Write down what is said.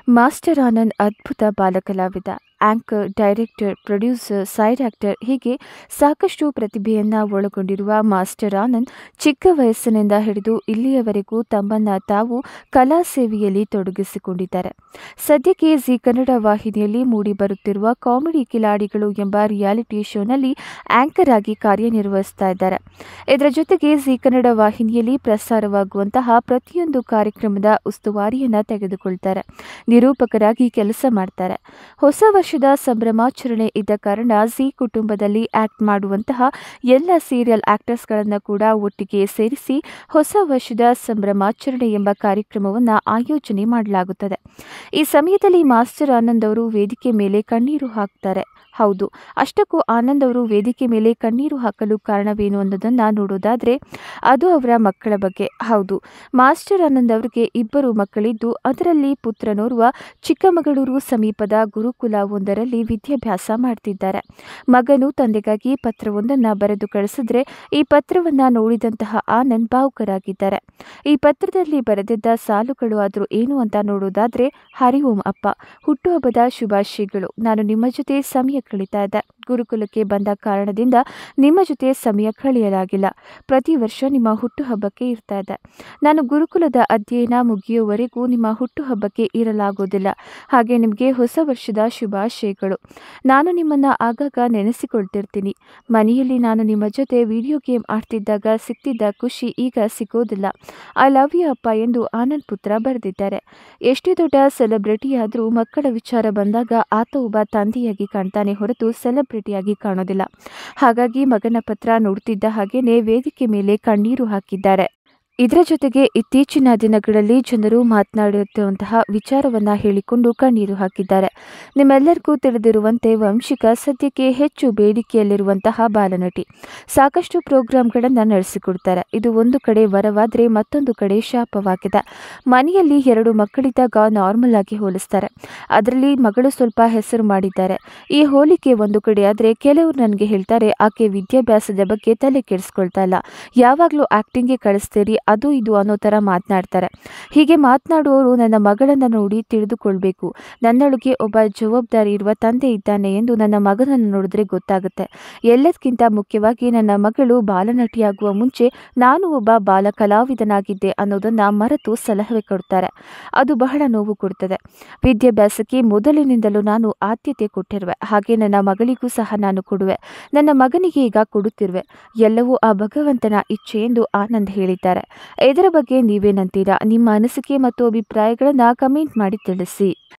master Anand ಅದ್ಭುತ ಬಾಲಕಲಾವಿದ anchor director producer side actor ಹೀಗೆ ಸಾಕಷ್ಟು ಪ್ರತಿಭೆಯನ್ನ ಒಳಗೊಂಡಿರುವ ಮಾಸ್ಟರ್ ಆನಂದ್ ಚಿಕ್ಕ ವಯಸ್ಸಿನಿಂದ ಹಿಡಿದು ಇಲ್ಲಿಯವರೆಗೂ ತಮ್ಮನ್ನ ತಾವು ಕಲಾ ಸೇವೆಯಲ್ಲಿ ತೊಡಗಿಸಿಕೊಂಡಿದ್ದಾರೆ ಸದ್ಯಕ್ಕೆ ಜಿ ಕನ್ನಡ ವಾಹಿನಿಯಲ್ಲಿ ಮೂಡಿಬರುತ್ತಿರುವ ಕಾಮಿಡಿ ಕಿಲಾಡಿಗಳು ಎಂಬ ರಿಯಾಲಿಟಿ ಶೋನಲ್ಲಿ ಆಂಕರ್ ಆಗಿ ಕಾರ್ಯನಿರ್ವಹಿಸ್ತಾ ಇದ್ದಾರೆ ಇದರ ಜೊತೆಗೆ ಜಿ ಕನ್ನಡ ವಾಹಿನಿಯಲ್ಲಿ ಪ್ರಸಾರವಾಗುವಂತಹ ಪ್ರತಿಯೊಂದು ಕಾರ್ಯಕ್ರಮದ ಉಸ್ತುವಾರಿಯನ್ನ ತೆಗೆದುಕೊಳ್ತಾರೆ ನಿರೂಪಕರಾಗಿ ಕೆಲಸ ಮಾಡ್ತಾರೆ ಹೊಸ ವರ್ಷದ ಸಂಭ್ರಮಾಚರಣೆ ಇದ್ದ ಕಾರಣ ಜಿ ಕುಟುಂಬದಲ್ಲಿ ಆಕ್ಟ್ ಮಾಡುವಂತಹ ಎಲ್ಲ ಸೀರಿಯಲ್ ಆಕ್ಟರ್ಸ್ಗಳನ್ನು ಕೂಡ ಒಟ್ಟಿಗೆ ಸೇರಿಸಿ ಹೊಸ ವರ್ಷದ ಸಂಭ್ರಮಾಚರಣೆ ಎಂಬ ಕಾರ್ಯಕ್ರಮವನ್ನು ಆಯೋಜನೆ ಮಾಡಲಾಗುತ್ತದೆ ಈ ಸಮಯದಲ್ಲಿ ಮಾಸ್ಟರ್ ಆನಂದ್ ಅವರು ವೇದಿಕೆ ಮೇಲೆ ಕಣ್ಣೀರು ಹಾಕ್ತಾರೆ ಹೌದು ಅಷ್ಟಕ್ಕೂ ಆನಂದ್ ಅವರು ವೇದಿಕೆ ಮೇಲೆ ಕಣ್ಣೀರು ಹಾಕಲು ಕಾರಣವೇನು ಅನ್ನೋದನ್ನು ನೋಡೋದಾದರೆ ಅದು ಅವರ ಮಕ್ಕಳ ಬಗ್ಗೆ ಹೌದು ಮಾಸ್ಟರ್ ಆನಂದ್ ಅವರಿಗೆ ಇಬ್ಬರು ಮಕ್ಕಳಿದ್ದು ಅದರಲ್ಲಿ ಪುತ್ರನೋರ್ವ ಚಿಕ್ಕಮಗಳೂರು ಸಮೀಪದ ಗುರುಕುಲ ಒಂದರಲ್ಲಿ ವಿದ್ಯಾಭ್ಯಾಸ ಮಾಡ್ತಿದ್ದಾರೆ ಮಗನು ತಂದೆಗಾಗಿ ಪತ್ರವೊಂದನ್ನು ಬರೆದು ಕಳಿಸಿದ್ರೆ ಈ ಪತ್ರವನ್ನು ನೋಡಿದಂತಹ ಆನಂದ್ ಭಾವುಕರಾಗಿದ್ದಾರೆ ಈ ಪತ್ರದಲ್ಲಿ ಬರೆದಿದ್ದ ಸಾಲುಗಳು ಆದರೂ ಏನು ಅಂತ ನೋಡೋದಾದ್ರೆ ಹರಿ ಓಂ ಅಪ್ಪ ಹುಟ್ಟುಹಬ್ಬದ ಶುಭಾಶಯಗಳು ನಾನು ನಿಮ್ಮ ಜೊತೆ ಸಮಯ ಕಳೀತಾ ಇದ್ದೆ ಗುರುಕುಲಕ್ಕೆ ಬಂದ ಕಾರಣದಿಂದ ನಿಮ್ಮ ಜೊತೆ ಸಮಯ ಕಳೆಯಲಾಗಿಲ್ಲ ಪ್ರತಿ ವರ್ಷ ನಿಮ್ಮ ಹುಟ್ಟುಹಬ್ಬಕ್ಕೆ ಇರ್ತಾ ಇದ್ದೆ ನಾನು ಗುರುಕುಲದ ಅಧ್ಯಯನ ಮುಗಿಯುವವರೆಗೂ ನಿಮ್ಮ ಹುಟ್ಟುಹಬ್ಬಕ್ಕೆ ಇರಲಾಗೋದಿಲ್ಲ ಹಾಗೆ ನಿಮಗೆ ಹೊಸ ವರ್ಷದ ಶುಭಾಶಯಗಳು ನಾನು ನಿಮ್ಮನ್ನು ಆಗಾಗ ನೆನೆಸಿಕೊಳ್ತಿರ್ತೀನಿ ಮನೆಯಲ್ಲಿ ನಾನು ನಿಮ್ಮ ಜೊತೆ ವಿಡಿಯೋ ಗೇಮ್ ಆಡ್ತಿದ್ದಾಗ ಸಿಗ್ತಿದ್ದ ಖುಷಿ ಈಗ ಸಿಗೋದಿಲ್ಲ ಐ ಲವ್ ಯು ಅಪ್ಪ ಎಂದು ಆನಂದ್ ಪುತ್ರ ಬರೆದಿದ್ದಾರೆ ಎಷ್ಟೇ ದೊಡ್ಡ ಸೆಲೆಬ್ರಿಟಿ ಆದರೂ ಮಕ್ಕಳ ವಿಚಾರ ಬಂದಾಗ ಆತ ಒಬ್ಬ ತಂದೆಯಾಗಿ ಕಾಣ್ತಾನೆ ಹೊರತು ಸೆಲೆಬ್ರಿಟಿಯಾಗಿ ಕಾಣೋದಿಲ್ಲ ಹಾಗಾಗಿ ಮಗನ ಪತ್ರ ನೋಡ್ತಿದ್ದ ಹಾಗೇನೆ ವೇದಿಕೆ ಮೇಲೆ ಕಣ್ಣೀರು ಹಾಕಿದ್ದಾರೆ ಇದರ ಜೊತೆಗೆ ಇತ್ತೀಚಿನ ದಿನಗಳಲ್ಲಿ ಜನರು ಮಾತನಾಡುತ್ತಿರುವಂತಹ ವಿಚಾರವನ್ನ ಹೇಳಿಕೊಂಡು ಕಣ್ಣೀರು ಹಾಕಿದ್ದಾರೆ ನಿಮ್ಮೆಲ್ಲರಿಗೂ ತಿಳಿದಿರುವಂತೆ ವಂಶಿಕ ಸದ್ಯಕ್ಕೆ ಹೆಚ್ಚು ಬೇಡಿಕೆಯಲ್ಲಿರುವಂತಹ ಬಾಲನಟಿ ಸಾಕಷ್ಟು ಪ್ರೋಗ್ರಾಂಗಳನ್ನು ನಡೆಸಿಕೊಡ್ತಾರೆ ಇದು ಒಂದು ಕಡೆ ವರವಾದರೆ ಮತ್ತೊಂದು ಕಡೆ ಶಾಪವಾಗಿದೆ ಮನೆಯಲ್ಲಿ ಎರಡು ಮಕ್ಕಳಿದ್ದಾಗ ನಾರ್ಮಲ್ ಆಗಿ ಹೋಲಿಸ್ತಾರೆ ಅದರಲ್ಲಿ ಮಗಳು ಸ್ವಲ್ಪ ಹೆಸರು ಮಾಡಿದ್ದಾರೆ ಈ ಹೋಲಿಕೆ ಒಂದು ಕಡೆ ಆದರೆ ಕೆಲವರು ನನಗೆ ಹೇಳ್ತಾರೆ ಆಕೆ ವಿದ್ಯಾಭ್ಯಾಸದ ಬಗ್ಗೆ ತಲೆ ಕೆಡಿಸ್ಕೊಳ್ತಾ ಇಲ್ಲ ಯಾವಾಗಲೂ ಆ್ಯಕ್ಟಿಂಗ್ಗೆ ಕಳಿಸ್ತೀರಿ ಅದು ಇದು ಅನ್ನೋ ಥರ ಮಾತನಾಡ್ತಾರೆ ಹೀಗೆ ಮಾತನಾಡುವವರು ನನ್ನ ಮಗಳನ್ನು ನೋಡಿ ತಿಳಿದುಕೊಳ್ಬೇಕು ನನ್ನೊಳಗೆ ಒಬ್ಬ ಜವಾಬ್ದಾರಿ ಇರುವ ತಂದೆ ಇದ್ದಾನೆ ಎಂದು ನನ್ನ ಮಗನನ್ನು ನೋಡಿದ್ರೆ ಗೊತ್ತಾಗುತ್ತೆ ಎಲ್ಲದಕ್ಕಿಂತ ಮುಖ್ಯವಾಗಿ ನನ್ನ ಮಗಳು ಬಾಲನಟಿಯಾಗುವ ಮುಂಚೆ ನಾನು ಒಬ್ಬ ಬಾಲ ಕಲಾವಿದನಾಗಿದ್ದೆ ಅನ್ನೋದನ್ನು ಮರೆತು ಸಲಹೆ ಕೊಡ್ತಾರೆ ಅದು ಬಹಳ ನೋವು ಕೊಡ್ತದೆ ವಿದ್ಯಾಭ್ಯಾಸಕ್ಕೆ ಮೊದಲಿನಿಂದಲೂ ನಾನು ಆದ್ಯತೆ ಕೊಟ್ಟಿರುವೆ ಹಾಗೆ ನನ್ನ ಮಗಳಿಗೂ ಸಹ ನಾನು ಕೊಡುವೆ ನನ್ನ ಮಗನಿಗೆ ಈಗ ಕೊಡುತ್ತಿರುವೆ ಎಲ್ಲವೂ ಆ ಭಗವಂತನ ಇಚ್ಛೆ ಎಂದು ಆನಂದ್ ಹೇಳಿದ್ದಾರೆ ಇದರ ಬಗ್ಗೆ ನೀವೇನಂತೀರಾ ನಿಮ್ಮ ಅನಿಸಿಕೆ ಮತ್ತು ಅಭಿಪ್ರಾಯಗಳನ್ನು ಕಮೆಂಟ್ ಮಾಡಿ ತಿಳಿಸಿ